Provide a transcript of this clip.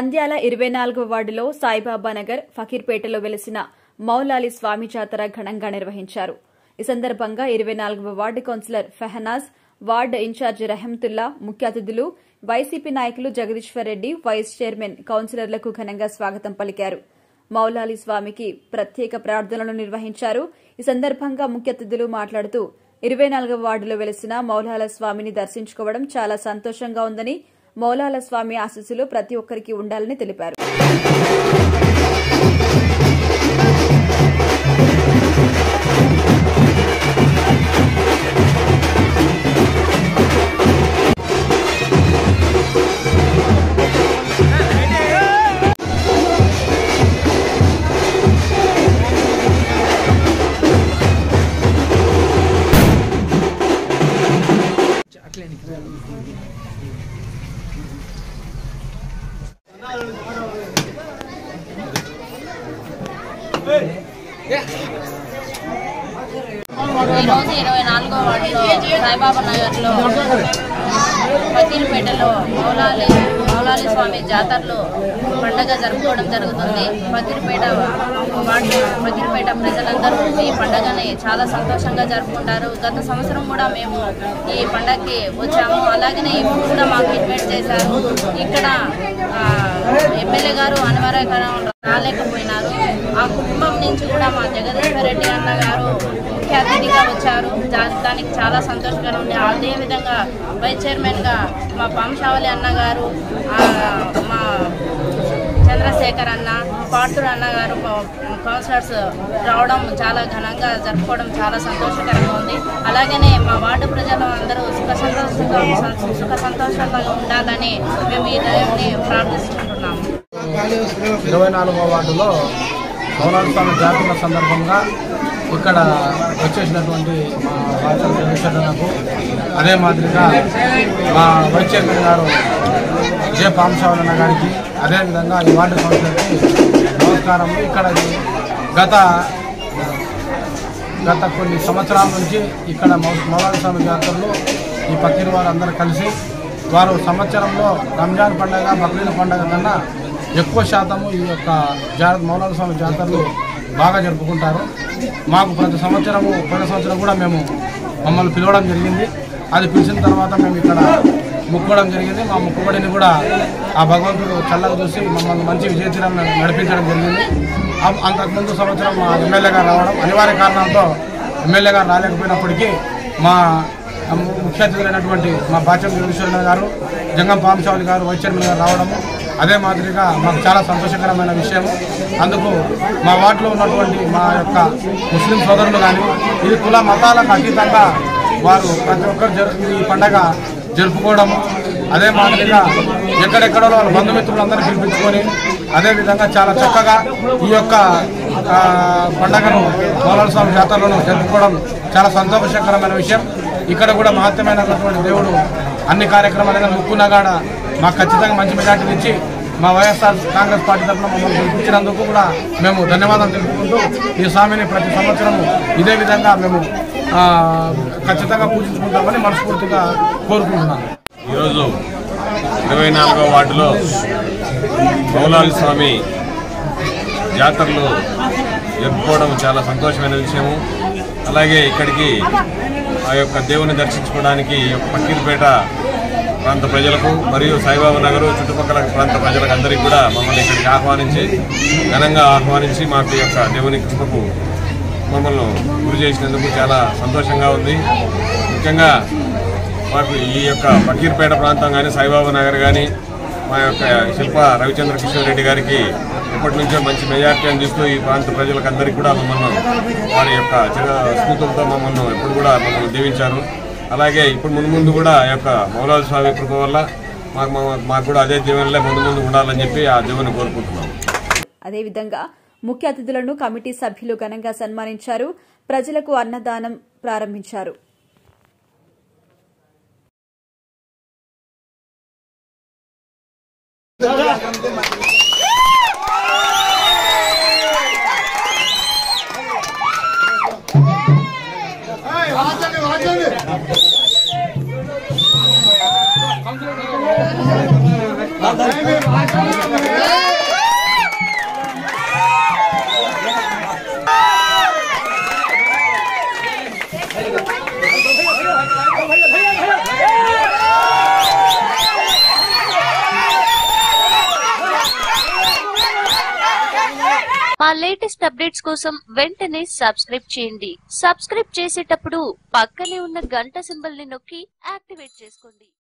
నంద్యాల ఇరవై నాలుగవ వార్డులో సాయిబాబా నగర్ ఫకీర్పేటలో వెలిసిన మౌలాలి స్వామి జాతర ఘనంగా నిర్వహించారు ఈ సందర్భంగా ఇరవై నాలుగవ ward councillor Fehnaz ward incharge Rahmatulla ముఖ్య అతిథులు వైసీపీ నాయకులు జగదీశ్వర్ రెడ్డి వైస్ చైర్మన్ కౌన్సిలర్లకు ఘనంగా స్వాగతం పలికారు మౌలాలి స్వామికి ప్రత్యేక ప్రార్థనలు నిర్వహించారు ఈ సందర్భంగా ముఖ్య అతిథులు మాట్లాడుతూ ఇరవై నాలుగవ వార్డులో వెలిసిన మౌలాల స్వామిని దర్శించుకోవడం చాలా సంతోషంగా ఉందని మౌలాల స్వామి ఆశీస్సులు ప్రతి ఒక్కరికి ఉండాలని తెలిపారు ఈరోజు ఇరవై నాలుగో వార్డులో సాయిబాబా నగర్లో ఫకీర్పేటలో మౌలాలి మౌలాలి స్వామి జాతరలో పండగ జరుపుకోవడం జరుగుతుంది ఫకీర్పేట వార్డు ఫకీర్పేట ప్రజలందరూ ఈ పండగని చాలా సంతోషంగా జరుపుకుంటారు గత సంవత్సరం కూడా మేము ఈ పండగకి వచ్చాము అలాగనే ఇప్పుడు కూడా మాకు ఇన్వైట్ చేశారు ఇక్కడ ఆ, ఎమ్మెల్యే గారు అనివార్యకరం రాలేకపోయినారు ఆ కుటుంబం నుంచి కూడా మా జగదీశ్వర్ రెడ్డి అన్న గారు ముఖ్య అతిథిగా వచ్చారు దా- దానికి చాలా సంతోషంగా ఉంది అదేవిధంగా వైస్ చైర్మన్గా మా పాంశావళి అన్న గారు ఆ, మా చంద్రశేఖర్ అన్న పార్తుడు అన్న గారు కౌ- కౌన్సిలర్స్ రావడం చాలా ఘనంగా జరుపుకోవడం చాలా సంతోషకరంగా ఉంది అలాగనే మా వార్డు ప్రజలు అందరూ సుఖ సంతోషంగా సుఖ సంతోషంగా ఉండాలని మేము ఈ దేవుని ప్రార్థిస్తుంటున్నాము ఇరవై నాలుగో వార్డులో పౌరాణ స్వామి జాతర సందర్భంగా ఇక్కడ వచ్చేసినటువంటి మా బాధ్యత చంద్రశేఖరనకు అదే మాదిరిగా మా వైస్ చైర్మన్ గారు జే పాంశావలన్న గారికి అదేవిధంగా ఈ వార్డు కౌన్సిలర్కి నమస్కారం ఇక్కడ ఇది గత గత కొన్ని సంవత్సరాల నుంచి ఇక్కడ మౌ- మౌలాన స్వామి జాతరలో ఈ పక్కిరి వారు అందరూ కలిసి వారు సంవత్సరంలో రంజాన్ పండగ బక్రీద్ పండగ కన్నా ఎక్కువ శాతము ఈ యొక్క జా మౌలాన స్వామి జాతరలు బాగా జరుపుకుంటారు మాకు ప్రతి సంవత్సరము పోయిన సంవత్సరం కూడా మేము మమ్మల్ని పిలవడం జరిగింది అది పిలిచిన తర్వాత మేము ఇక్కడ మొక్కడం జరిగింది మా మొక్కుబడిని కూడా ఆ భగవంతుడు చల్లగా చూసి మమ్మల్ని మంచి విజయతీరం నడిపించడం జరిగింది అప్- అంతకుముందు సంవత్సరం మా ఎమ్మెల్యే గారు రావడం అనివార్య కారణంతో ఎమ్మెల్యే గారు రాలేకపోయినప్పటికీ మా ము- ముఖ్య అతిథులైనటువంటి మా బాచం జగదీశ్వరరావు గారు జంగం పాంశావళి గారు వైస్ చైర్మన్ గారు రావడము అదే మాదిరిగా మాకు చాలా సంతోషకరమైన విషయము అందుకు మా వార్డులో ఉన్నటువంటి మా యొక్క ముస్లిం సోదరులు కానీ ఇది కుల మతాలకు అతీతంగా వారు ప్రతి ఒక్కరు జరు ఈ పండగ జరుపుకోవడము అదే మాదిరిగా ఎక్కడెక్కడో వాళ్ళ బంధుమిత్రులందరూ పిలిపించుకొని అదేవిధంగా చాలా చక్కగా ఈ యొక్క ఆ, పండగను మౌలాల స్వామి జాతరలను జరుపుకోవడం చాలా సంతోషకరమైన విషయం ఇక్కడ కూడా మహత్యమైనటువంటి దేవుడు అన్ని కార్యక్రమాలుగా ముక్కునగాడ మాకు ఖచ్చితంగా మంచి మెజార్టీని ఇచ్చి మా వైఎస్ఆర్ కాంగ్రెస్ పార్టీ తరఫున మమ్మల్ని గెలిపించినందుకు కూడా మేము ధన్యవాదాలు తెలుపుకుంటూ ఈ స్వామిని ప్రతి సంవత్సరము ఇదే విధంగా మేము ఆ, ఖచ్చితంగా పూజించుకుంటామని మనస్ఫూర్తిగా కోరుకుంటున్నాను ఈరోజు ఇరవై నాలుగవ వార్డులో మౌలాలి స్వామి జాతరలు జరుపుకోవడం చాలా సంతోషమైన విషయము అలాగే ఇక్కడికి ఆ యొక్క దేవుని దర్శించుకోవడానికి ఈ యొక్క పక్కీర్పేట ప్రాంత ప్రజలకు మరియు సాయిబాబా నగరు చుట్టుపక్కల ప్రాంత ప్రజలకు అందరికీ కూడా మమ్మల్ని ఇక్కడికి ఆహ్వానించి ఘనంగా ఆహ్వానించి మాకు ఈ యొక్క దేవుని కృపకు మమ్మల్ని గురి చేసినందుకు చాలా సంతోషంగా ఉంది ముఖ్యంగా మాకు ఈ యొక్క ఫకీర్పేట ప్రాంతం కానీ సాయిబాబా నగర్ కానీ మా యొక్క శిల్ప రవిచంద్ర కిషోర్ రెడ్డి గారికి ఇప్పటి నుంచో మంచి మెజార్టీ అందిస్తూ ఈ ప్రాంత ప్రజలకు అందరికీ కూడా మమ్మల్ని వారి యొక్క చిన్న స్ఫూర్తులతో మమ్మల్ని ఎప్పుడు కూడా మమ్మల్ని దీవించారు అలాగే ఇప్పుడు ముందు ముందు కూడా ఆ యొక్క మౌలాల స్వామి కృప వల్ల మాకు మా- మాకు కూడా అదే దీవెనలే ముందు ముందు ఉండాలని చెప్పి ఆ దేవుని కోరుకుంటున్నాం అదేవిధంగా ముఖ్య అతిథులను కమిటీ సభ్యులు ఘనంగా సన్మానించారు ప్రజలకు అన్నదానం ప్రారంభించారు ఆ మా లేటెస్ట్ అప్డేట్స్ కోసం వెంటనే సబ్స్క్రైబ్ చేయండి సబ్స్క్రైబ్ చేసేటప్పుడు పక్కనే ఉన్న గంట సింబల్ ని నొక్కి యాక్టివేట్ చేసుకోండి